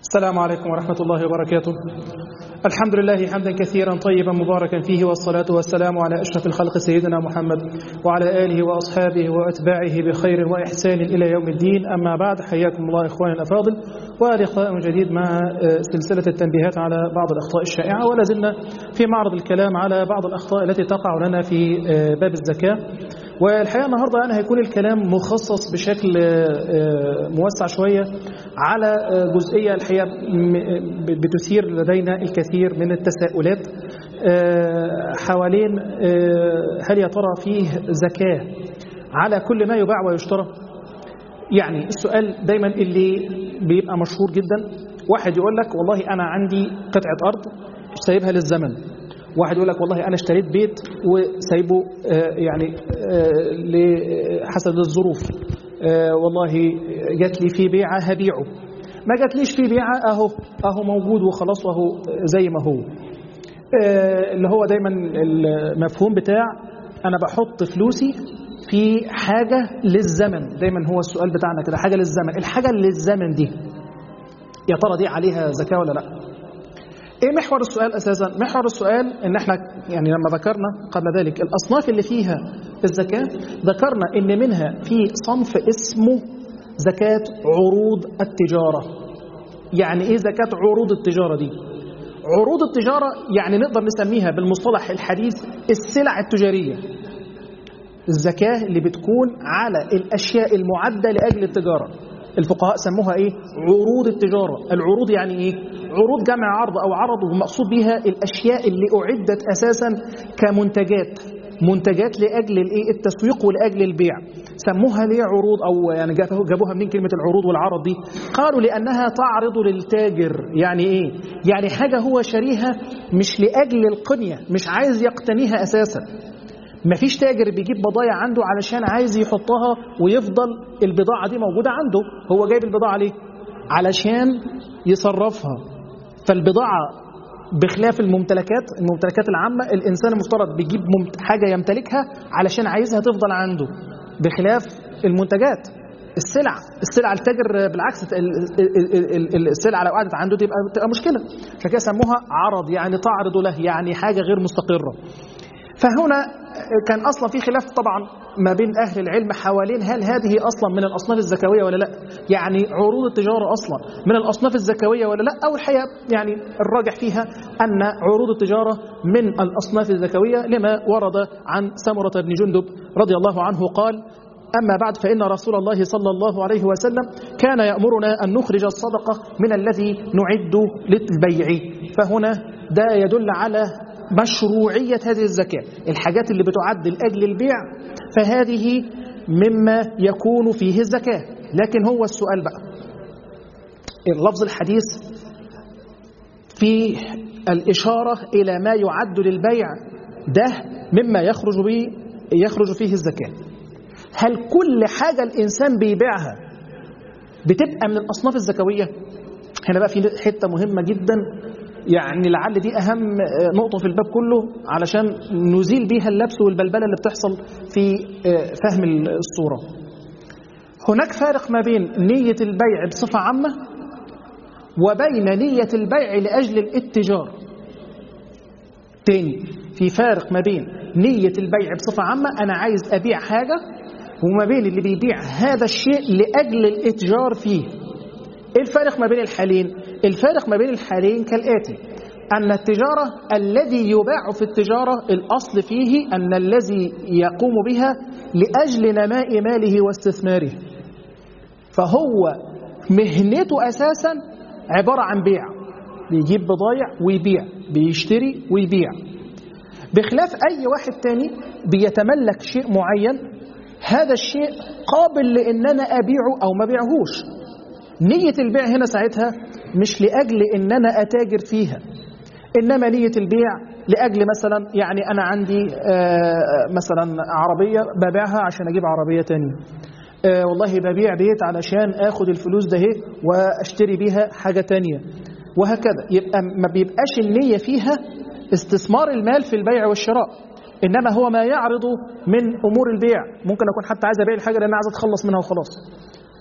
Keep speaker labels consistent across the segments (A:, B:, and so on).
A: السلام عليكم ورحمة الله وبركاته الحمد لله حمدا كثيرا طيبا مباركا فيه والصلاة والسلام على أشرف الخلق سيدنا محمد وعلى آله وأصحابه وأتباعه بخير وإحسان إلى يوم الدين أما بعد حياكم الله إخواني الأفاضل ولقاء جديد مع سلسلة التنبيهات على بعض الأخطاء الشائعة ولا زلنا في معرض الكلام على بعض الأخطاء التي تقع لنا في باب الزكاة والحقيقة النهاردة أنا هيكون الكلام مخصص بشكل موسع شوية على جزئية الحقيقة بتثير لدينا الكثير من التساؤلات حوالين هل يا ترى فيه زكاة على كل ما يباع ويشترى يعني السؤال دايما اللي بيبقى مشهور جدا واحد يقول لك والله أنا عندي قطعة أرض سايبها للزمن واحد يقول لك والله أنا اشتريت بيت وسايبه يعني حسب الظروف والله جات لي فيه بيعة هبيعه ما جاتليش فيه بيعة أهو أهو موجود وخلاص وهو زي ما هو اللي هو دايما المفهوم بتاع أنا بحط فلوسي في حاجة للزمن دايما هو السؤال بتاعنا كده حاجة للزمن الحاجة اللي للزمن دي يا ترى دي عليها زكاة ولا لا ايه محور السؤال اساسا محور السؤال ان احنا يعني لما ذكرنا قبل ذلك الاصناف اللي فيها الزكاه ذكرنا ان منها في صنف اسمه زكاه عروض التجاره يعني ايه زكاه عروض التجاره دي عروض التجاره يعني نقدر نسميها بالمصطلح الحديث السلع التجاريه الزكاه اللي بتكون على الاشياء المعده لاجل التجاره الفقهاء سموها ايه عروض التجاره العروض يعني ايه عروض جمع عرض او عرض ومقصود بها الاشياء اللي اعدت اساسا كمنتجات منتجات لاجل الايه التسويق ولاجل البيع سموها ليه عروض او يعني جابوها منين كلمه العروض والعرض دي قالوا لانها تعرض للتاجر يعني ايه يعني حاجه هو شاريها مش لاجل القنيه مش عايز يقتنيها اساسا مفيش تاجر بيجيب بضايع عنده علشان عايز يحطها ويفضل البضاعة دي موجودة عنده هو جايب البضاعة ليه؟ علشان يصرفها فالبضاعة بخلاف الممتلكات الممتلكات العامة الإنسان المفترض بيجيب حاجة يمتلكها علشان عايزها تفضل عنده بخلاف المنتجات السلع السلع التاجر بالعكس السلعة لو قعدت عنده تبقى, تبقى مشكلة عشان كده سموها عرض يعني تعرض له يعني حاجة غير مستقرة فهنا كان اصلا في خلاف طبعا ما بين اهل العلم حوالين هل هذه اصلا من الاصناف الزكويه ولا لا يعني عروض التجاره اصلا من الاصناف الزكويه ولا لا او الحقيقه يعني الراجح فيها ان عروض التجاره من الاصناف الزكويه لما ورد عن سمره بن جندب رضي الله عنه قال أما بعد فإن رسول الله صلى الله عليه وسلم كان يأمرنا أن نخرج الصدقة من الذي نعد للبيع فهنا ده يدل على مشروعية هذه الزكاة الحاجات اللي بتعد لأجل البيع فهذه مما يكون فيه الزكاة لكن هو السؤال بقى اللفظ الحديث في الإشارة إلى ما يعد للبيع ده مما يخرج به يخرج فيه الزكاة هل كل حاجة الإنسان بيبيعها بتبقى من الأصناف الزكوية هنا بقى في حتة مهمة جدا يعني لعل دي أهم نقطة في الباب كله علشان نزيل بيها اللبس والبلبلة اللي بتحصل في فهم الصورة هناك فارق ما بين نية البيع بصفة عامة وبين نية البيع لأجل الاتجار تاني في فارق ما بين نية البيع بصفة عامة أنا عايز أبيع حاجة وما بين اللي بيبيع هذا الشيء لأجل الاتجار فيه ايه الفارق ما بين الحالين الفارق ما بين الحالين كالآتي أن التجارة الذي يباع في التجارة الأصل فيه أن الذي يقوم بها لأجل نماء ماله واستثماره فهو مهنته أساسا عبارة عن بيع بيجيب بضايع ويبيع بيشتري ويبيع بخلاف أي واحد تاني بيتملك شيء معين هذا الشيء قابل لأن أنا أبيعه أو ما بيعهوش نية البيع هنا ساعتها مش لأجل إن أنا أتاجر فيها إنما نية البيع لأجل مثلا يعني أنا عندي مثلا عربية ببيعها عشان أجيب عربية تانية والله ببيع بيت علشان أخد الفلوس ده وأشتري بيها حاجة تانية وهكذا يبقى ما بيبقاش النية فيها استثمار المال في البيع والشراء إنما هو ما يعرض من أمور البيع ممكن أكون حتى عايز أبيع الحاجة لأن عايز أتخلص منها وخلاص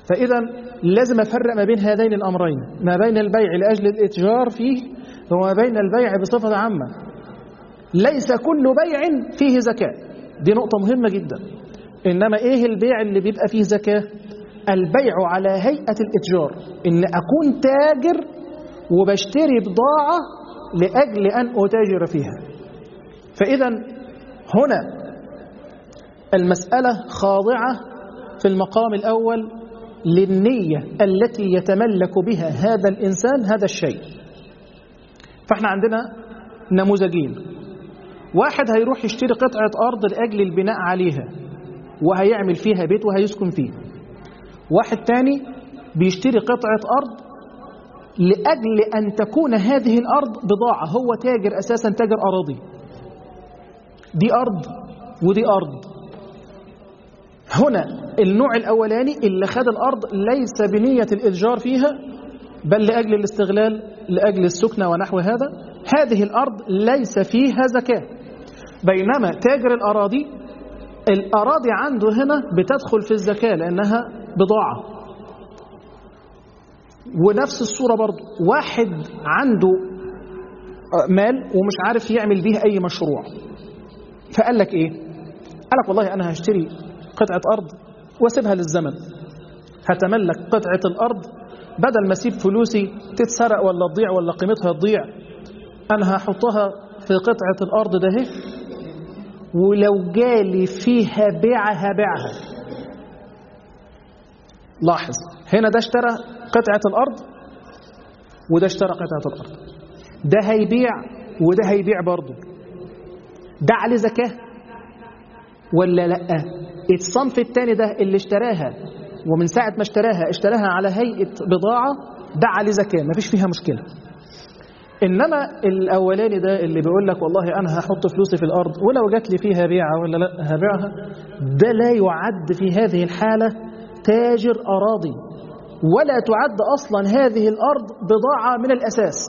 A: فإذا لازم أفرق ما بين هذين الأمرين ما بين البيع لأجل الإتجار فيه وما بين البيع بصفة عامة ليس كل بيع فيه زكاة دي نقطة مهمة جدا إنما إيه البيع اللي بيبقى فيه زكاة البيع على هيئة الإتجار إن أكون تاجر وبشتري بضاعة لأجل أن أتاجر فيها فإذا هنا المسألة خاضعة في المقام الأول للنية التي يتملك بها هذا الإنسان هذا الشيء فإحنا عندنا نموذجين واحد هيروح يشتري قطعة أرض لأجل البناء عليها وهيعمل فيها بيت وهيسكن فيه واحد تاني بيشتري قطعة أرض لأجل أن تكون هذه الأرض بضاعة هو تاجر أساسا تاجر أراضي دي أرض ودي أرض هنا النوع الأولاني اللي خد الأرض ليس بنية الإتجار فيها بل لأجل الاستغلال لأجل السكنة ونحو هذا هذه الأرض ليس فيها زكاة بينما تاجر الأراضي الأراضي عنده هنا بتدخل في الزكاة لأنها بضاعة ونفس الصورة برضو واحد عنده مال ومش عارف يعمل بيه أي مشروع فقال لك إيه قال لك والله أنا هشتري قطعة أرض واسيبها للزمن هتملك قطعة الأرض بدل ما اسيب فلوسي تتسرق ولا تضيع ولا قيمتها تضيع أنا هحطها في قطعة الأرض ده هي ولو جالي فيها بيعة هبيعها لاحظ هنا ده اشترى قطعة الأرض وده اشترى قطعة الأرض ده هيبيع وده هيبيع برضه ده عليه زكاة ولا لأ الصنف الثاني ده اللي اشتراها ومن ساعة ما اشتراها اشتراها على هيئة بضاعة ده عليه زكاة مفيش فيها مشكلة إنما الأولاني ده اللي بيقول لك والله أنا هحط فلوسي في الأرض ولو جات لي فيها بيعة ولا لا هبيعها ده لا يعد في هذه الحالة تاجر أراضي ولا تعد أصلا هذه الأرض بضاعة من الأساس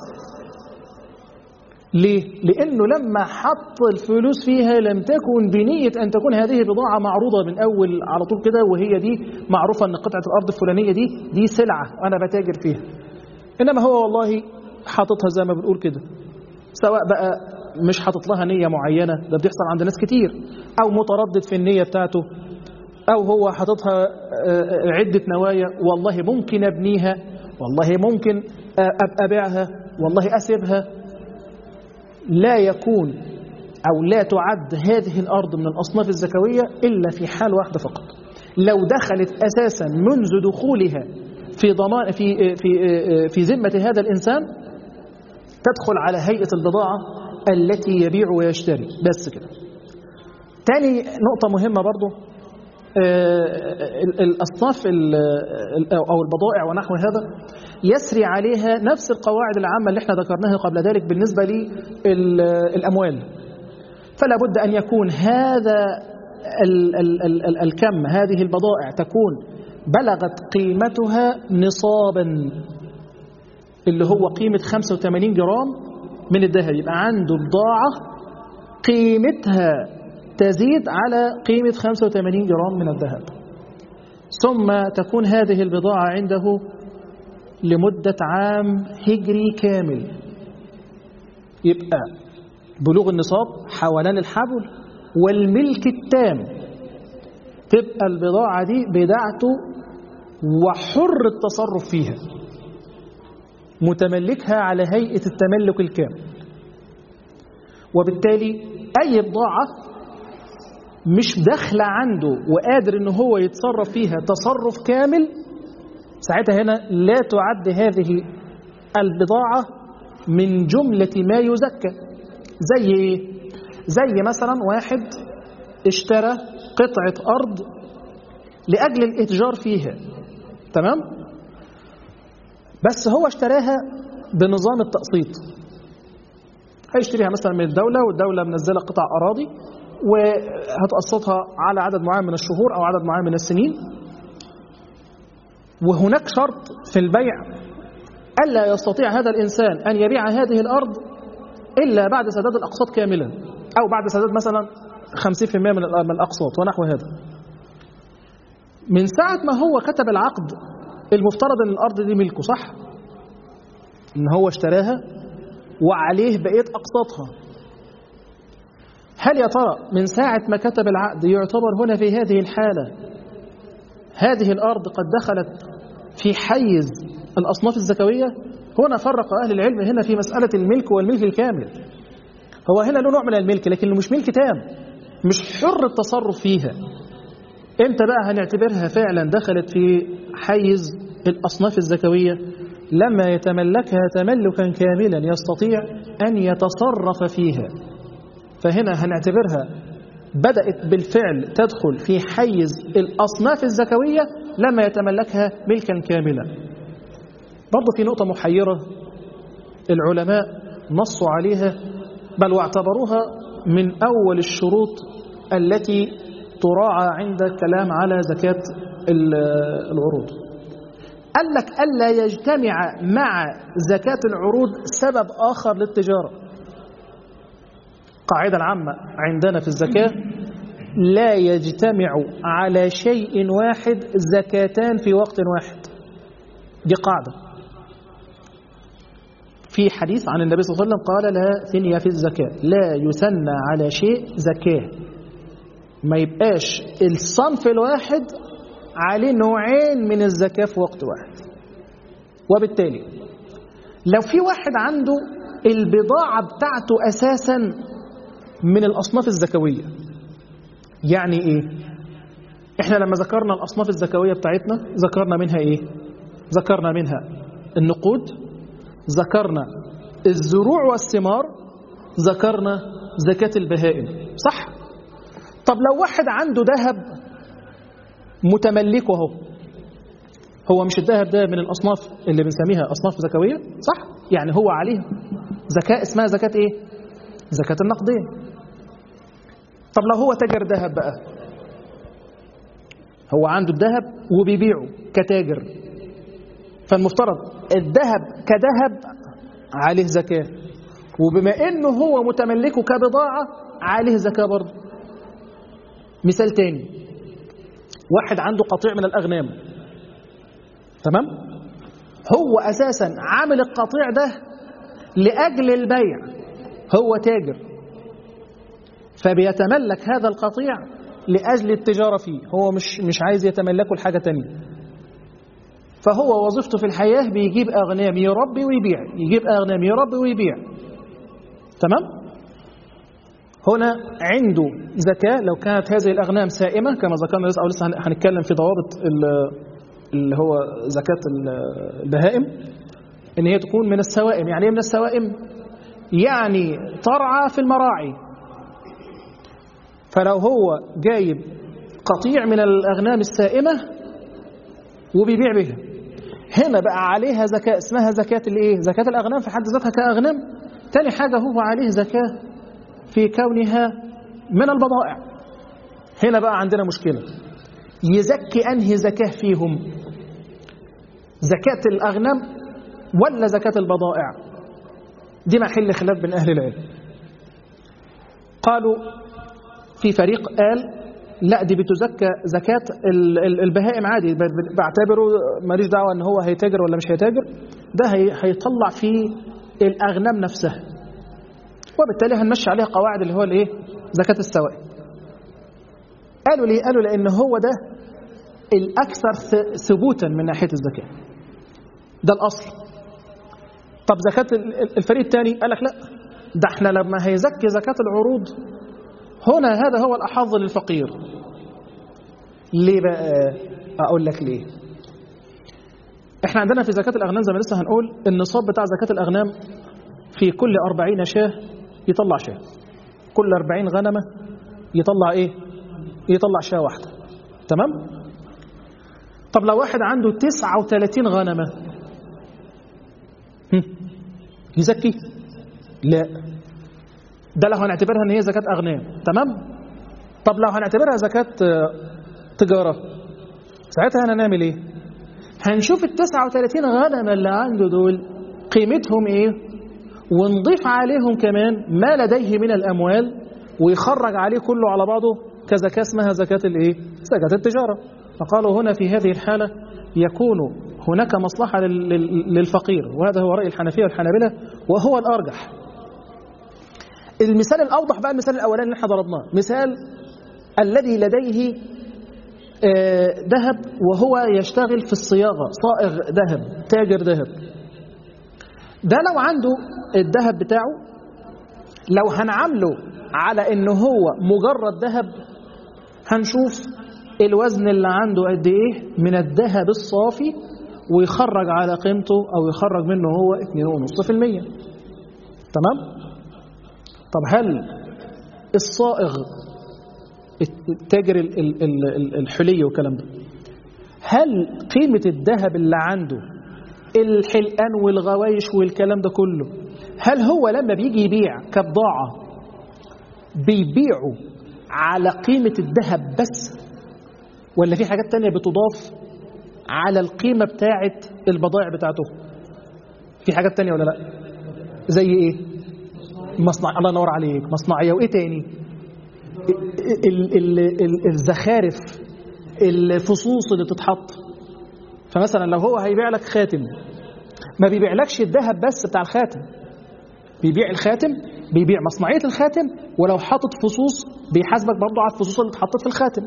A: ليه؟ لأنه لما حط الفلوس فيها لم تكن بنية أن تكون هذه بضاعة معروضة من أول على طول كده وهي دي معروفة أن قطعة الأرض الفلانية دي دي سلعة أنا بتاجر فيها إنما هو والله حاططها زي ما بنقول كده سواء بقى مش حاطط لها نية معينة ده بيحصل عند ناس كتير أو متردد في النية بتاعته أو هو حاططها عدة نوايا والله ممكن أبنيها والله ممكن أبيعها والله أسيبها لا يكون أو لا تعد هذه الأرض من الأصناف الزكوية إلا في حال واحدة فقط لو دخلت أساسا منذ دخولها في ضمان في في في ذمة هذا الإنسان تدخل على هيئة البضاعة التي يبيع ويشتري بس كده تاني نقطة مهمة برضو الأصناف أو البضائع ونحو هذا يسري عليها نفس القواعد العامة اللي احنا ذكرناها قبل ذلك بالنسبة للأموال فلا بد أن يكون هذا ال ال ال ال الكم هذه البضائع تكون بلغت قيمتها نصابا اللي هو قيمة 85 جرام من الذهب يبقى عنده بضاعة قيمتها تزيد على قيمة 85 جرام من الذهب ثم تكون هذه البضاعة عنده لمدة عام هجري كامل يبقى بلوغ النصاب حولان الحبل والملك التام تبقى البضاعة دي بدعته وحر التصرف فيها متملكها على هيئة التملك الكامل وبالتالي أي بضاعة مش داخلة عنده وقادر ان هو يتصرف فيها تصرف كامل ساعتها هنا لا تعد هذه البضاعة من جملة ما يزكى زي ايه؟ زي مثلا واحد اشترى قطعة أرض لأجل الإتجار فيها تمام؟ بس هو اشتراها بنظام التقسيط هيشتريها مثلا من الدولة والدولة منزلة قطع أراضي وهتقسطها على عدد معين من الشهور أو عدد معين من السنين وهناك شرط في البيع ألا يستطيع هذا الإنسان أن يبيع هذه الأرض إلا بعد سداد الأقساط كاملا أو بعد سداد مثلا 50% من الأقساط ونحو هذا من ساعة ما هو كتب العقد المفترض ان الارض دي ملكه صح ان هو اشتراها وعليه بقية اقساطها هل يا ترى من ساعة ما كتب العقد يعتبر هنا في هذه الحالة هذه الارض قد دخلت في حيز الاصناف الزكوية هنا فرق اهل العلم هنا في مسألة الملك والملك الكامل هو هنا له نوع من الملك لكنه مش ملك تام مش حر التصرف فيها امتى بقى هنعتبرها فعلا دخلت في حيز الأصناف الزكوية لما يتملكها تملكا كاملا يستطيع أن يتصرف فيها فهنا هنعتبرها بدأت بالفعل تدخل في حيز الأصناف الزكوية لما يتملكها ملكا كاملا برضو في نقطة محيرة العلماء نصوا عليها بل واعتبروها من أول الشروط التي تراعى عند الكلام على زكاة العروض قال لك ألا يجتمع مع زكاة العروض سبب آخر للتجارة قاعدة العامة عندنا في الزكاة لا يجتمع على شيء واحد زكاتان في وقت واحد دي قاعدة في حديث عن النبي صلى الله عليه وسلم قال لا ثنية في الزكاة لا يثنى على شيء زكاه ما يبقاش الصنف الواحد عليه نوعين من الزكاة في وقت واحد وبالتالي لو في واحد عنده البضاعة بتاعته أساسا من الأصناف الزكوية يعني إيه؟ إحنا لما ذكرنا الأصناف الزكوية بتاعتنا ذكرنا منها إيه؟ ذكرنا منها النقود ذكرنا الزروع والثمار ذكرنا زكاة البهائم صح؟ طب لو واحد عنده ذهب متملكه اهو هو مش الذهب ده من الاصناف اللي بنسميها اصناف زكويه صح يعني هو عليه زكاه اسمها زكاه ايه زكاه النقدين طب لو هو تاجر ذهب بقى هو عنده الذهب وبيبيعه كتاجر فالمفترض الذهب كذهب عليه زكاه وبما انه هو متملكه كبضاعه عليه زكاه برضه مثال تاني واحد عنده قطيع من الأغنام تمام هو أساسا عامل القطيع ده لأجل البيع هو تاجر فبيتملك هذا القطيع لأجل التجارة فيه هو مش مش عايز يتملكه لحاجة تانية فهو وظيفته في الحياة بيجيب أغنام يربي ويبيع يجيب أغنام يربي ويبيع تمام هنا عنده زكاة لو كانت هذه الأغنام سائمة كما ذكرنا لسه أو لسه هنتكلم في ضوابط اللي هو زكاة البهائم إن هي تكون من السوائم يعني إيه من السوائم؟ يعني ترعى في المراعي فلو هو جايب قطيع من الأغنام السائمة وبيبيع بها هنا بقى عليها زكاة اسمها زكاة الإيه؟ زكاة الأغنام في حد ذاتها كأغنام تاني حاجة هو عليه زكاة في كونها من البضائع هنا بقى عندنا مشكلة يزكي أنهي زكاة فيهم زكاة الأغنام ولا زكاة البضائع دي محل خلاف بين أهل العلم قالوا في فريق قال لا دي بتزكى زكاة البهائم عادي بعتبره ماليش دعوة ان هو هيتاجر ولا مش هيتاجر ده هيطلع في الأغنام نفسها وبالتالي هنمشي عليها قواعد اللي هو الايه زكاة السوائم قالوا ليه قالوا لأن هو ده الأكثر ثبوتا من ناحية الزكاة ده الأصل طب زكاة الفريق الثاني قال لك لا ده احنا لما هيزكي زكاة العروض هنا هذا هو الأحظ للفقير ليه بقى أقول لك ليه احنا عندنا في زكاة الأغنام زي ما لسه هنقول النصاب بتاع زكاة الأغنام في كل أربعين شاه يطلع شاه كل أربعين غنمة يطلع إيه يطلع شاه واحدة تمام طب لو واحد عنده تسعة وثلاثين غنمة يزكي لا ده لو هنعتبرها ان هي زكاة أغنام تمام طب لو هنعتبرها زكاة تجارة ساعتها هنعمل ايه هنشوف ال 39 غنم اللي عنده دول قيمتهم ايه ونضيف عليهم كمان ما لديه من الأموال ويخرج عليه كله على بعضه كزكاة اسمها زكاة الايه زكاة التجارة فقالوا هنا في هذه الحالة يكون هناك مصلحة للفقير وهذا هو رأي الحنفية والحنابلة وهو الأرجح المثال الأوضح بقى المثال الأولاني اللي احنا ضربناه مثال الذي لديه ذهب وهو يشتغل في الصياغة صائغ ذهب تاجر ذهب ده لو عنده الذهب بتاعه لو هنعامله على انه هو مجرد ذهب هنشوف الوزن اللي عنده قد ايه من الذهب الصافي ويخرج على قيمته او يخرج منه هو 2.5% تمام طب هل الصائغ التاجر الحلي والكلام ده هل قيمة الذهب اللي عنده الحلقان والغوايش والكلام ده كله هل هو لما بيجي يبيع كبضاعة بيبيعه على قيمة الذهب بس ولا في حاجات تانية بتضاف على القيمة بتاعة البضائع بتاعته في حاجات تانية ولا لا زي ايه مصنع الله ينور عليك مصنعية وايه تاني ال ال ال الزخارف الفصوص اللي بتتحط فمثلا لو هو هيبيع لك خاتم ما بيبيعلكش الذهب بس بتاع الخاتم بيبيع الخاتم بيبيع مصنعية الخاتم ولو حاطط فصوص بيحاسبك برضه على الفصوص اللي اتحطت في الخاتم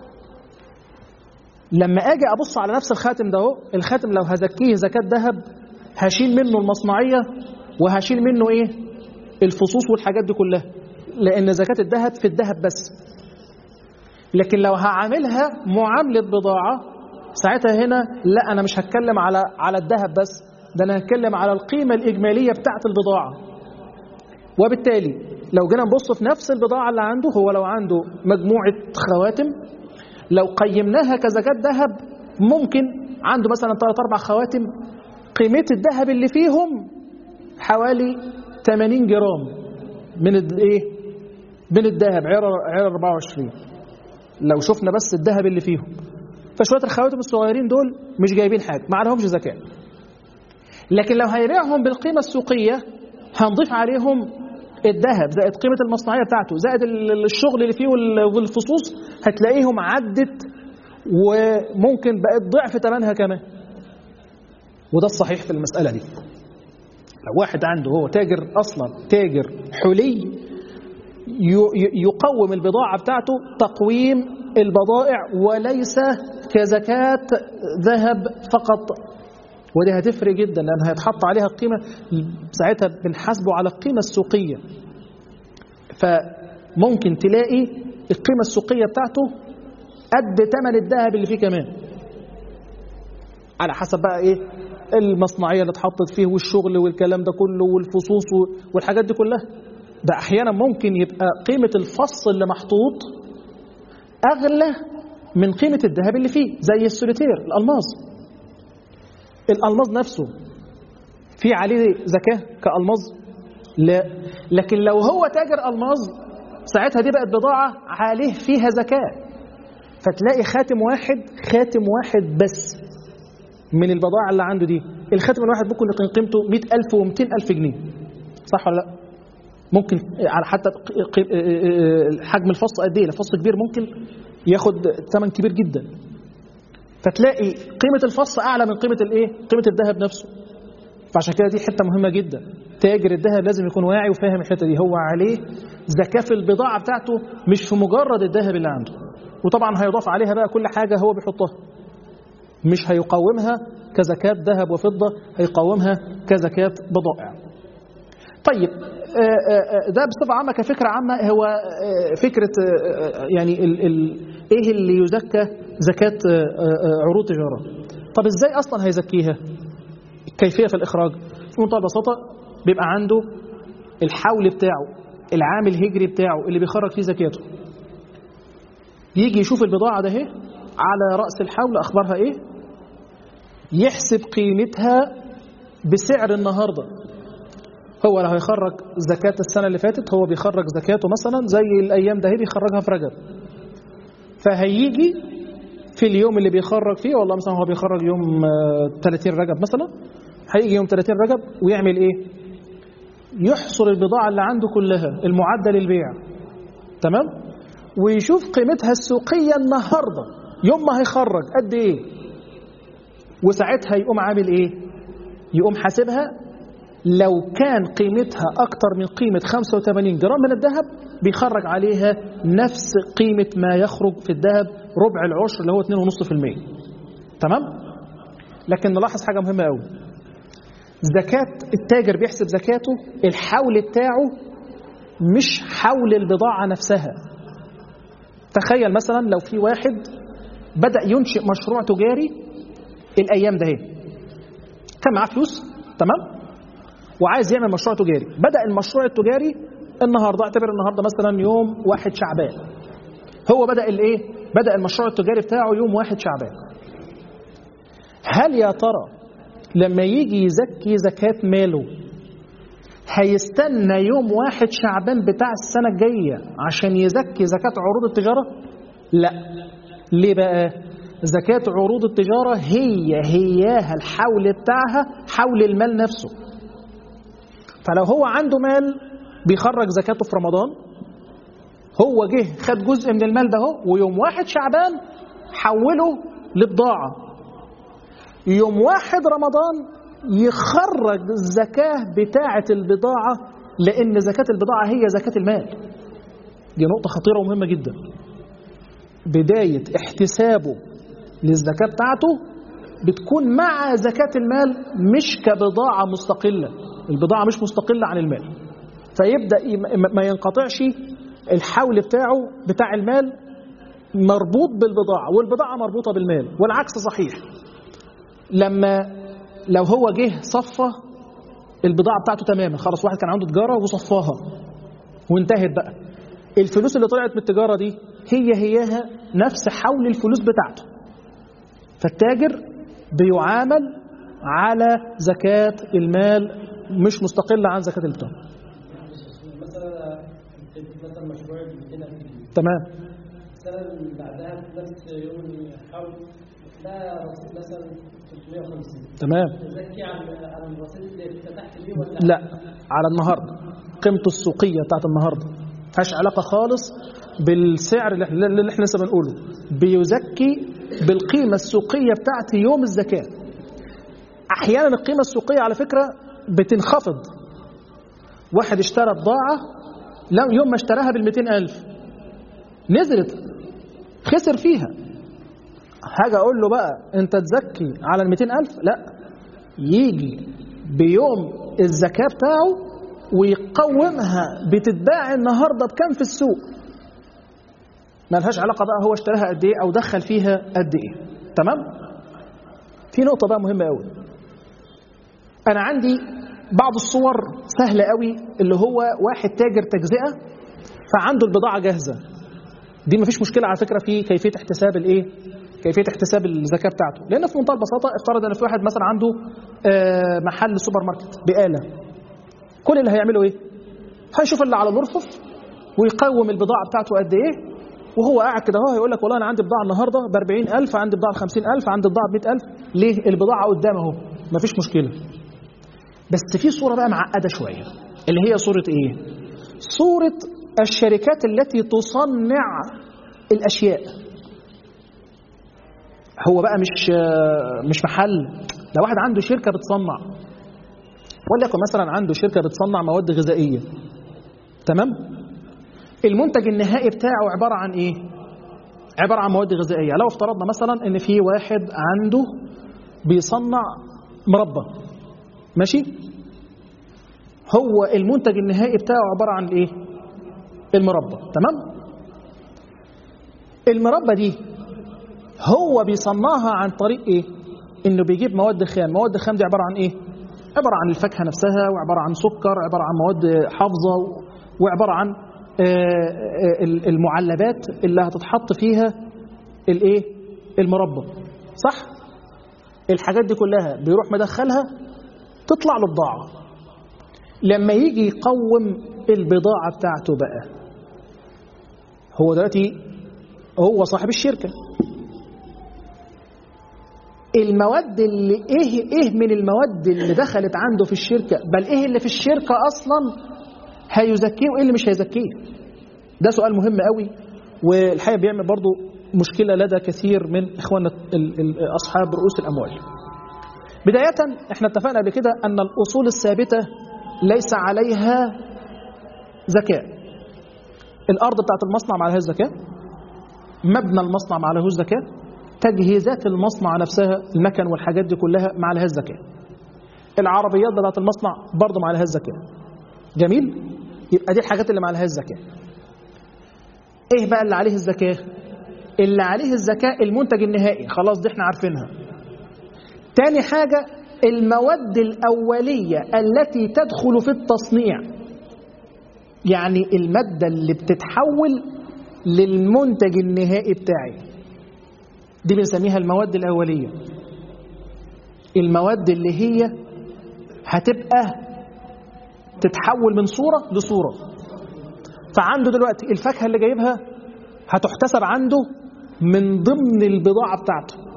A: لما اجي ابص على نفس الخاتم ده اهو الخاتم لو هزكيه زكاة ذهب هشيل منه المصنعية وهشيل منه ايه الفصوص والحاجات دي كلها لان زكاة الذهب في الذهب بس لكن لو هعاملها معاملة بضاعة ساعتها هنا لا انا مش هتكلم على على الذهب بس ده انا هتكلم على القيمة الإجمالية بتاعة البضاعة وبالتالي لو جينا نبص في نفس البضاعة اللي عنده هو لو عنده مجموعة خواتم لو قيمناها كزكاة ذهب ممكن عنده مثلا ثلاث أربع خواتم قيمة الذهب اللي فيهم حوالي 80 جرام من الايه من الذهب عيار عيار 24 لو شفنا بس الذهب اللي فيهم فشويه الخواتم الصغيرين دول مش جايبين حاجه ما عليهمش زكاه لكن لو هيبيعهم بالقيمه السوقيه هنضيف عليهم الذهب زائد قيمه المصنعيه بتاعته زائد الشغل اللي فيه والفصوص هتلاقيهم عدت وممكن بقت ضعف ثمنها كمان وده الصحيح في المساله دي لو واحد عنده هو تاجر اصلا تاجر حلي يقوم البضاعه بتاعته تقويم البضائع وليس كزكاه ذهب فقط ودي هتفرق جدا لان هيتحط عليها القيمه ساعتها بنحاسبه على القيمه السوقيه فممكن تلاقي القيمه السوقيه بتاعته قد ثمن الذهب اللي فيه كمان على حسب بقى ايه المصنعيه اللي اتحطت فيه والشغل والكلام ده كله والفصوص والحاجات دي كلها ده احيانا ممكن يبقى قيمه الفص اللي محطوط اغلى من قيمه الذهب اللي فيه زي السوليتير الالماس الالماس نفسه في عليه زكاه كالماس لا لكن لو هو تاجر الماس ساعتها دي بقت بضاعه عليه فيها زكاه فتلاقي خاتم واحد خاتم واحد بس من البضاعة اللي عنده دي الخاتم الواحد ممكن يكون قيمته 100000 و200000 جنيه صح ولا لا ممكن على حتى حجم الفص قد ايه الفص كبير ممكن ياخد ثمن كبير جدا فتلاقي قيمة الفص أعلى من قيمة الإيه؟ قيمة الذهب نفسه فعشان كده دي حتة مهمة جدا تاجر الذهب لازم يكون واعي وفاهم الحتة دي هو عليه زكاة في البضاعة بتاعته مش في مجرد الذهب اللي عنده وطبعا هيضاف عليها بقى كل حاجة هو بيحطها مش هيقاومها كزكاة ذهب وفضة هيقاومها كزكاة بضائع طيب ده بصفة عامة كفكرة عامة هو فكرة يعني ال ال ايه اللي يزكى زكاة عروض تجارة طب ازاي اصلا هيزكيها الكيفية في الاخراج في منتهى البساطة بيبقى عنده الحول بتاعه العام الهجري بتاعه اللي بيخرج فيه زكاته يجي يشوف البضاعة ده اهي على رأس الحول أخبارها إيه يحسب قيمتها بسعر النهاردة هو لو هيخرج زكاة السنة اللي فاتت هو بيخرج زكاته مثلا زي الأيام ده هي بيخرجها في رجب فهيجي في اليوم اللي بيخرج فيه والله مثلا هو بيخرج يوم 30 رجب مثلا هيجي يوم 30 رجب ويعمل إيه يحصر البضاعة اللي عنده كلها المعدة للبيع تمام ويشوف قيمتها السوقية النهاردة يوم ما هيخرج قد ايه وساعتها يقوم عامل ايه يقوم حاسبها لو كان قيمتها أكتر من قيمة 85 جرام من الذهب بيخرج عليها نفس قيمة ما يخرج في الذهب ربع العشر اللي هو 2.5% تمام؟ لكن نلاحظ حاجة مهمة قوي زكاة التاجر بيحسب زكاته الحول بتاعه مش حول البضاعة نفسها تخيل مثلا لو في واحد بدأ ينشئ مشروع تجاري الأيام ده هي كان معاه فلوس تمام وعايز يعمل مشروع تجاري بدأ المشروع التجاري النهارده اعتبر النهارده مثلا يوم واحد شعبان هو بدأ الايه بدأ المشروع التجاري بتاعه يوم واحد شعبان هل يا ترى لما يجي يزكي زكاة ماله هيستنى يوم واحد شعبان بتاع السنة الجاية عشان يزكي زكاة عروض التجارة؟ لا ليه بقى؟ زكاة عروض التجارة هي هياها الحول بتاعها حول المال نفسه فلو هو عنده مال بيخرج زكاته في رمضان هو جه خد جزء من المال ده هو ويوم واحد شعبان حوله لبضاعة يوم واحد رمضان يخرج الزكاة بتاعة البضاعة لأن زكاة البضاعة هي زكاة المال دي نقطة خطيرة ومهمة جدا بداية احتسابه للزكاة بتاعته بتكون مع زكاة المال مش كبضاعة مستقلة البضاعة مش مستقلة عن المال فيبدأ ما ينقطعش الحول بتاعه بتاع المال مربوط بالبضاعة والبضاعة مربوطة بالمال والعكس صحيح لما لو هو جه صفى البضاعة بتاعته تماما خلاص واحد كان عنده تجارة وصفاها وانتهت بقى الفلوس اللي طلعت من التجارة دي هي هياها نفس حول الفلوس بتاعته فالتاجر بيعامل على زكاة المال مش مستقلة عن زكاة البتاع
B: مثلا مثلا مشروع ب 200
A: تمام
B: السنه اللي بعدها في نفس يوم الحول ده رصيد مثلا 350
A: تمام
B: تزكي على على الرصيد اللي فتحت بيه ولا
A: لا على النهاردة قيمته السوقية بتاعت النهاردة ملهاش علاقة خالص بالسعر اللي احنا اللي احنا لسه بنقوله بيزكي بالقيمة السوقية بتاعت يوم الزكاة أحيانا القيمة السوقية على فكرة بتنخفض واحد اشترى بضاعة لو يوم ما اشتراها بال ألف نزلت خسر فيها حاجة أقول له بقى أنت تزكي على ال ألف لا يجي بيوم الزكاة بتاعه ويقومها بتتباع النهاردة بكام في السوق ملهاش علاقة بقى هو اشتراها قد إيه أو دخل فيها قد إيه تمام في نقطة بقى مهمة قوي أنا عندي بعض الصور سهلة قوي اللي هو واحد تاجر تجزئة فعنده البضاعة جاهزة دي مفيش مشكلة على فكرة في كيفية احتساب الايه كيفية احتساب الزكاة بتاعته لأن في منتهى البساطة افترض أن في واحد مثلا عنده آه، محل سوبر ماركت بآلة كل اللي هيعمله ايه هيشوف اللي على الرفوف ويقوم البضاعة بتاعته قد ايه وهو قاعد كده اهو هيقول لك والله انا عندي بضاعه النهارده ب 40000 عندي بضاعه ب 50000 عندي بضاعه ب 100000 ليه البضاعه قدام اهو مفيش مشكله بس في صوره بقى معقده شويه اللي هي صوره ايه صوره الشركات التي تصنع الاشياء هو بقى مش مش محل ده واحد عنده شركه بتصنع وليكن مثلا عنده شركه بتصنع مواد غذائيه تمام المنتج النهائي بتاعه عباره عن ايه عباره عن مواد غذائيه لو افترضنا مثلا ان في واحد عنده بيصنع مربى ماشي هو المنتج النهائي بتاعه عباره عن ايه المربى تمام المربى دي هو بيصنعها عن طريق ايه انه بيجيب مواد خام مواد خام دي عباره عن ايه عباره عن الفاكهه نفسها وعباره عن سكر عباره عن مواد حافظه وعباره عن المعلبات اللي هتتحط فيها الايه المربى صح الحاجات دي كلها بيروح مدخلها تطلع له بضاعه لما يجي يقوم البضاعه بتاعته بقى هو دلوقتي هو صاحب الشركه المواد اللي ايه ايه من المواد اللي دخلت عنده في الشركه بل ايه اللي في الشركه اصلا هيزكيه وايه اللي مش هيزكيه ده سؤال مهم قوي والحقيقه بيعمل برضو مشكلة لدى كثير من إخواننا ال- ال- أصحاب رؤوس الأموال بداية احنا اتفقنا قبل كده أن الأصول الثابتة ليس عليها زكاة الأرض بتاعت المصنع ما عليهاش زكاة مبنى المصنع ما عليهوش زكاة تجهيزات المصنع نفسها المكن والحاجات دي كلها ما عليهاش زكاة العربيات بتاعت المصنع برضه ما عليهاش زكاة جميل يبقى دي الحاجات اللي ما عليهاش زكاة ايه بقى اللي عليه الزكاة اللي عليه الزكاة المنتج النهائي خلاص دي احنا عارفينها تاني حاجة المواد الأولية التي تدخل في التصنيع يعني المادة اللي بتتحول للمنتج النهائي بتاعي دي بنسميها المواد الأولية المواد اللي هي هتبقى تتحول من صورة لصورة فعنده دلوقتي الفاكهة اللي جايبها هتحتسب عنده من ضمن البضاعة بتاعته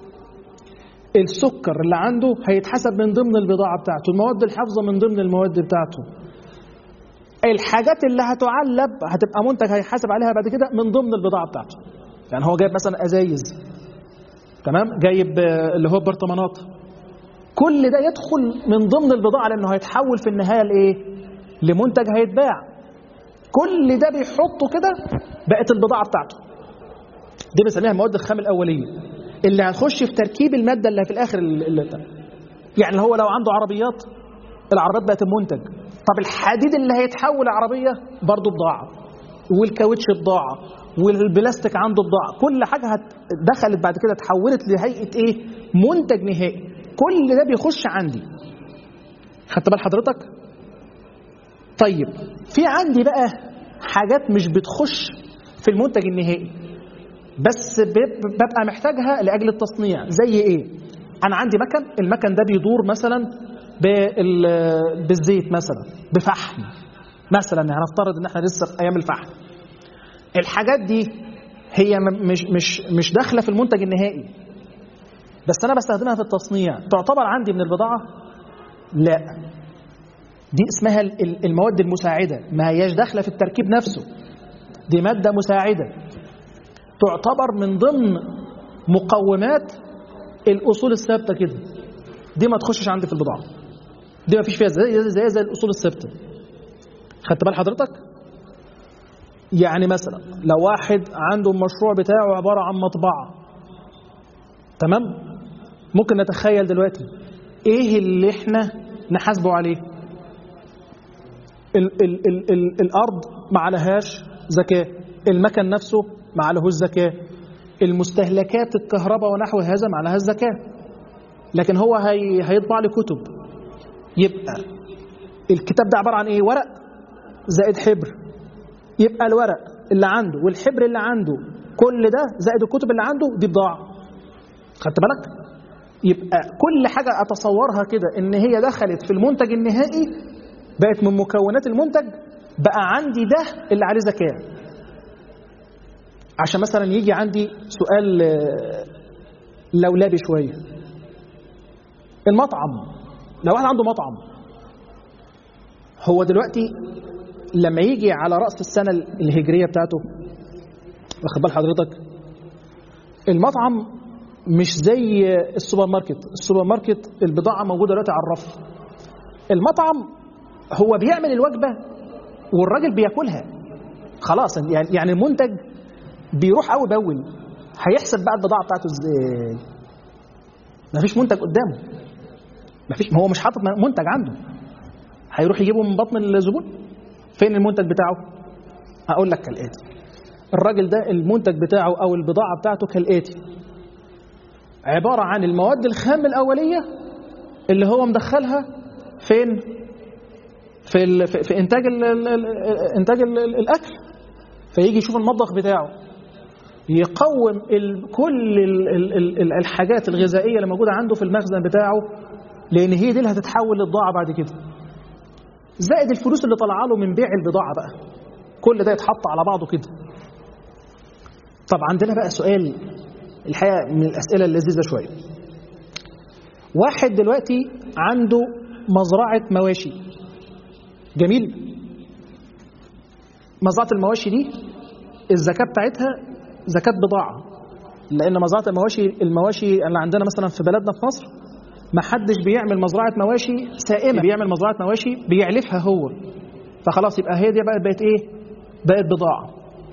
A: السكر اللي عنده هيتحسب من ضمن البضاعة بتاعته المواد الحافظة من ضمن المواد بتاعته الحاجات اللي هتعلب هتبقى منتج هيحاسب عليها بعد كده من ضمن البضاعة بتاعته يعني هو جايب مثلا أزايز تمام جايب آه، اللي هو برطمانات كل ده يدخل من ضمن البضاعة لأنه هيتحول في النهاية لإيه؟ لمنتج هيتباع كل ده بيحطه كده بقت البضاعة بتاعته دي بنسميها المواد الخام الأولية اللي هتخش في تركيب المادة اللي في الآخر اللي اللي يعني هو لو عنده عربيات العربيات بقت المنتج طب الحديد اللي هيتحول عربية برضه بضاعة والكاوتش بضاعة والبلاستيك عنده بضاعة كل حاجة هت- دخلت بعد كده اتحولت لهيئة ايه منتج نهائي كل ده بيخش عندي خدت بال حضرتك طيب في عندي بقى حاجات مش بتخش في المنتج النهائي بس بب- ببقى محتاجها لاجل التصنيع زي ايه انا عندي مكن المكن ده بيدور مثلا بال- بالزيت مثلا بفحم مثلا يعني هنفترض ان احنا لسه في ايام الفحم الحاجات دي هي م- مش مش مش داخله في المنتج النهائي بس انا بستخدمها في التصنيع تعتبر عندي من البضاعه لا دي اسمها ال- ال- المواد المساعده ما هياش داخله في التركيب نفسه دي ماده مساعده تعتبر من ضمن مقومات الاصول الثابته كده دي ما تخشش عندي في البضاعه دي ما فيش فيها زي زي زي, زي الاصول الثابته خدت بال حضرتك يعني مثلا لو واحد عنده المشروع بتاعه عباره عن مطبعه تمام ممكن نتخيل دلوقتي ايه اللي احنا نحاسبه عليه ال ال ال ال الارض ما عليهاش زكاه المكن نفسه ما عليهوش زكاه المستهلكات الكهرباء ونحو هذا ما عليهاش زكاه لكن هو هي هيطبع لي كتب يبقى الكتاب ده عباره عن ايه ورق زائد حبر يبقى الورق اللي عنده والحبر اللي عنده كل ده زائد الكتب اللي عنده دي بضاعه خدت بالك يبقى كل حاجه اتصورها كده ان هي دخلت في المنتج النهائي بقت من مكونات المنتج بقى عندي ده اللي عليه زكاه عشان مثلا يجي عندي سؤال آه، لولبي شويه المطعم لو واحد عنده مطعم هو دلوقتي لما يجي على رأس السنة الهجرية بتاعته واخد بال حضرتك المطعم مش زي السوبر ماركت السوبر ماركت البضاعة موجودة دلوقتي على الرف المطعم هو بيعمل الوجبة والراجل بياكلها خلاص يعني يعني المنتج بيروح أول بأول هيحسب بقى البضاعة بتاعته ازاي مفيش منتج قدامه مفيش ما هو مش حاطط منتج عنده هيروح يجيبه من بطن الزبون فين المنتج بتاعه هقول لك كالاتي الراجل ده المنتج بتاعه او البضاعه بتاعته كالاتي عباره عن المواد الخام الاوليه اللي هو مدخلها فين في ال... في, في انتاج ال... ال... ال... انتاج ال... ال- الاكل فيجي يشوف المطبخ بتاعه يقوم ال... كل ال... ال... ال- الحاجات الغذائيه اللي موجوده عنده في المخزن بتاعه لان هي دي اللي هتتحول للبضاعه بعد كده زائد الفلوس اللي طالعه له من بيع البضاعه بقى كل ده يتحط على بعضه كده طب عندنا بقى سؤال الحقيقه من الاسئله اللذيذه شويه واحد دلوقتي عنده مزرعه مواشي جميل مزرعه المواشي دي الزكاه بتاعتها زكاه بضاعه لان مزرعه المواشي المواشي اللي عندنا مثلا في بلدنا في مصر ما حدش بيعمل مزرعه مواشي سائمه بيعمل مزرعه مواشي بيعلفها هو فخلاص يبقى هي دي بقت بقت ايه بقت بضاعه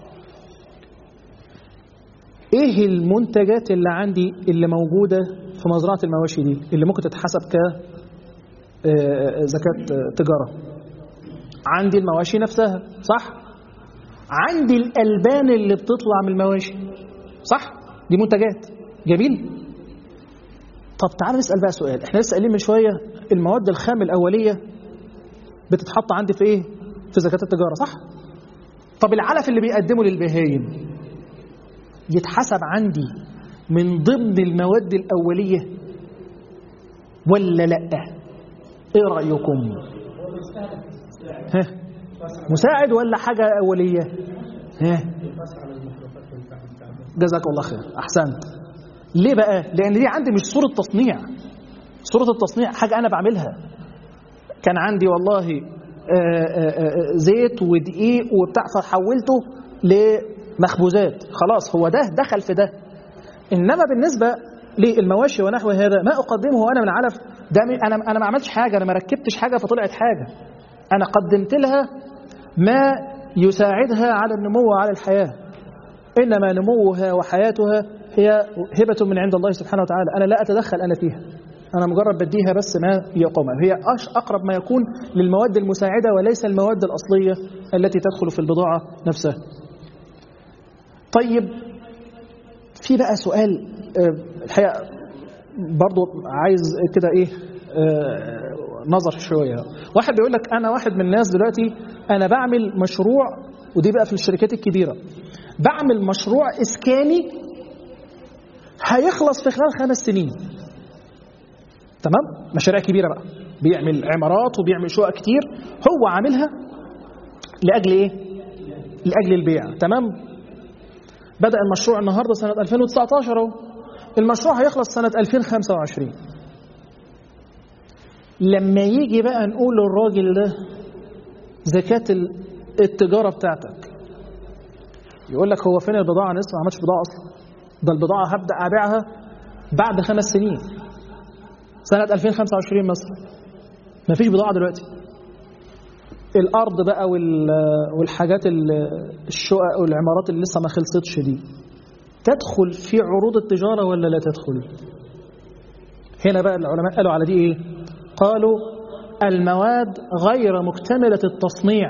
A: ايه المنتجات اللي عندي اللي موجوده في مزرعه المواشي دي اللي ممكن تتحسب ك آه، زكاه آه، تجاره عندي المواشي نفسها صح عندي الالبان اللي بتطلع من المواشي صح دي منتجات جميل طب تعال نسال بقى سؤال احنا لسه قايلين من شويه المواد الخام الاوليه بتتحط عندي في ايه في زكاه التجاره صح طب العلف اللي بيقدمه للبهايم يتحسب عندي من ضمن المواد الاوليه ولا لا ايه رايكم
B: هو بيستهدف
A: ها مساعد ولا حاجه اوليه ها
B: بس على المخلوقات بتاعته
A: جزاك الله خير احسنت ليه بقى لان دي عندي مش صوره تصنيع صوره التصنيع حاجه انا بعملها كان عندي والله آه، آه، آه، زيت ودقيق وبتاع فحولته لمخبوزات خلاص هو ده دخل في ده انما بالنسبه للمواشي ونحو هذا ما اقدمه انا من علف ده م- انا انا ما عملتش حاجه انا ما ركبتش حاجه فطلعت حاجه انا قدمت لها ما يساعدها على النمو وعلى الحياه انما نموها وحياتها هي هبه من عند الله سبحانه وتعالى انا لا اتدخل انا فيها انا مجرد بديها بس ما يقومها هي أش- اقرب ما يكون للمواد المساعده وليس المواد الاصليه التي تدخل في البضاعه نفسها طيب في بقى سؤال آه، الحقيقه برضو عايز كده ايه آه، نظر شويه واحد بيقول لك انا واحد من الناس دلوقتي انا بعمل مشروع ودي بقى في الشركات الكبيره بعمل مشروع اسكاني هيخلص في خلال خمس سنين تمام مشاريع كبيره بقى بيعمل عمارات وبيعمل شقق كتير هو عاملها لاجل ايه لاجل البيع تمام بدا المشروع النهارده سنه 2019 اهو المشروع هيخلص سنه 2025 لما يجي بقى نقول للراجل ده زكاه ال- التجاره بتاعتك يقول لك هو فين البضاعه انا لسه ما عملتش بضاعه اصلا ده البضاعه هبدا ابيعها بعد خمس سنين سنه 2025 مثلا ما فيش بضاعه دلوقتي الارض بقى وال- والحاجات ال- الشقق والعمارات اللي لسه ما خلصتش دي تدخل في عروض التجاره ولا لا تدخل هنا بقى العلماء قالوا على دي ايه قالوا المواد غير مكتمله التصنيع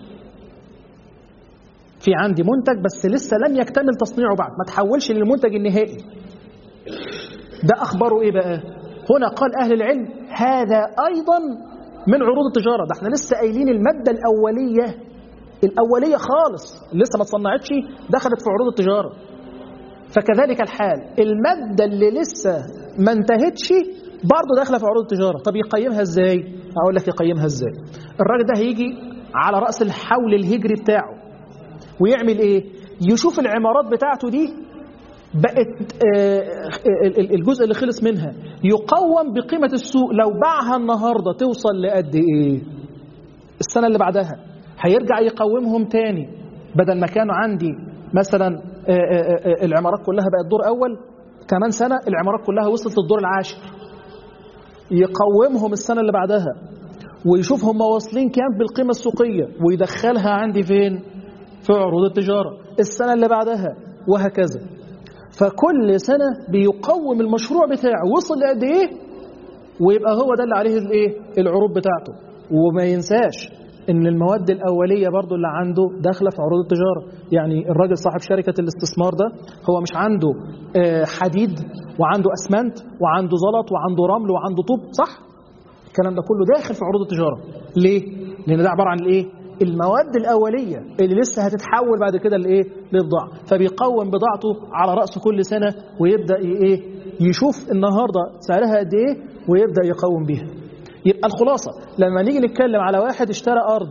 A: في عندي منتج بس لسه لم يكتمل تصنيعه بعد ما تحولش للمنتج النهائي ده أخباره إيه بقى هنا قال أهل العلم هذا أيضا من عروض التجارة ده احنا لسه قايلين المادة الأولية الأولية خالص لسه ما اتصنعتش دخلت في عروض التجارة فكذلك الحال المادة اللي لسه ما انتهتش برضه داخله في عروض التجارة طب يقيمها ازاي اقول لك يقيمها ازاي الراجل ده هيجي على رأس الحول الهجري بتاعه ويعمل ايه يشوف العمارات بتاعته دي بقت آه، ال- ال- الجزء اللي خلص منها يقوم بقيمة السوق لو باعها النهاردة توصل لقد ايه السنة اللي بعدها هيرجع يقومهم تاني بدل ما كانوا عندي مثلا آه، آه، آه، العمارات كلها بقت دور أول كمان سنة العمارات كلها وصلت للدور العاشر يقومهم السنة اللي بعدها ويشوف هم واصلين كام بالقيمة السوقية ويدخلها عندي فين في عروض التجارة السنة اللي بعدها وهكذا فكل سنة بيقوم المشروع بتاعه وصل لقد ايه ويبقى هو ده اللي عليه الايه العروض بتاعته وما ينساش ان المواد الاوليه برضو اللي عنده داخله في عروض التجاره يعني الراجل صاحب شركه الاستثمار ده هو مش عنده آه، حديد وعنده اسمنت وعنده زلط وعنده رمل وعنده طوب صح الكلام ده كله داخل في عروض التجاره ليه لان ده عباره عن الايه المواد الاوليه اللي لسه هتتحول بعد كده لايه للبضاعه فبيقوم بضاعته على راس كل سنه ويبدا ي- ايه يشوف النهارده سعرها قد ايه ويبدا يقوم بيها يبقى الخلاصه لما نيجي نتكلم على واحد اشترى ارض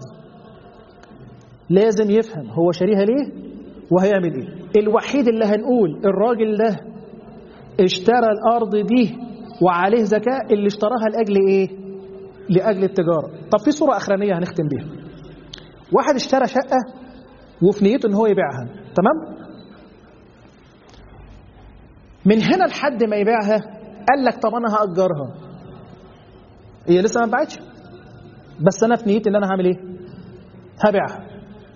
A: لازم يفهم هو شاريها ليه وهيعمل ايه الوحيد اللي هنقول الراجل ده اشترى الارض دي وعليه زكاه اللي اشتراها لاجل ايه لاجل التجاره طب في صوره اخرانيه هنختم بيها واحد اشترى شقه وفي نيته ان هو يبيعها تمام من هنا لحد ما يبيعها قال لك طب انا هاجرها هي لسه ما اتباعتش بس انا في نيتي ان انا هعمل ايه هبيعها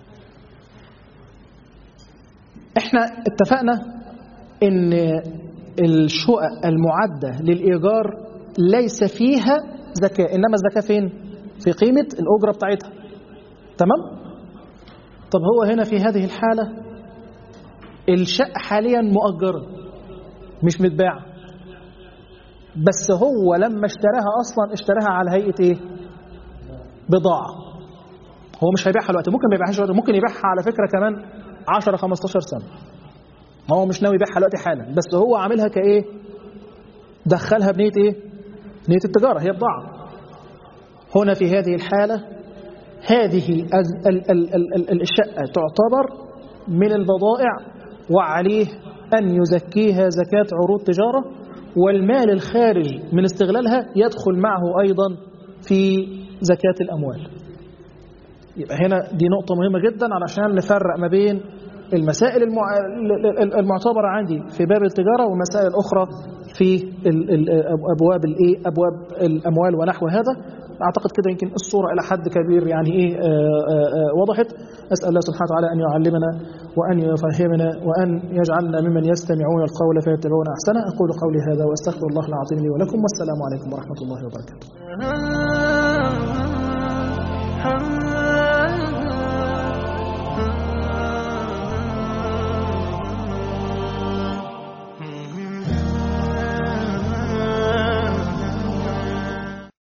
A: احنا اتفقنا ان الشقق المعده للايجار ليس فيها زكاه انما الزكاه فين في قيمه الاجره بتاعتها تمام طب هو هنا في هذه الحاله الشقه حاليا مؤجره مش متباعه بس هو لما اشتراها اصلا اشتراها على هيئه ايه بضاعه هو مش هيبيعها دلوقتي ممكن ما يبيعهاش دلوقتي ممكن يبيعها على فكره كمان 10 15 سنه هو مش ناوي يبيعها دلوقتي حالا بس هو عاملها كايه دخلها بنيه ايه نيه التجاره هي بضاعه هنا في هذه الحاله هذه ال- ال- ال- ال- ال- الشقه تعتبر من البضائع وعليه ان يزكيها زكاه عروض تجاره والمال الخارج من استغلالها يدخل معه ايضا في زكاه الاموال يبقى هنا دي نقطة مهمة جدا علشان نفرق ما بين المسائل المع... المعتبرة عندي في باب التجارة والمسائل الأخرى في ال... ال... أبواب الإيه أبواب الأموال ونحو هذا أعتقد كده يمكن الصورة إلى حد كبير يعني إيه آه، آه، آه، وضحت أسأل الله سبحانه وتعالى أن يعلمنا وأن يفهمنا وأن يجعلنا ممن يستمعون القول فيتبعون أحسنه أقول قولي هذا وأستغفر الله العظيم لي ولكم والسلام عليكم ورحمة الله وبركاته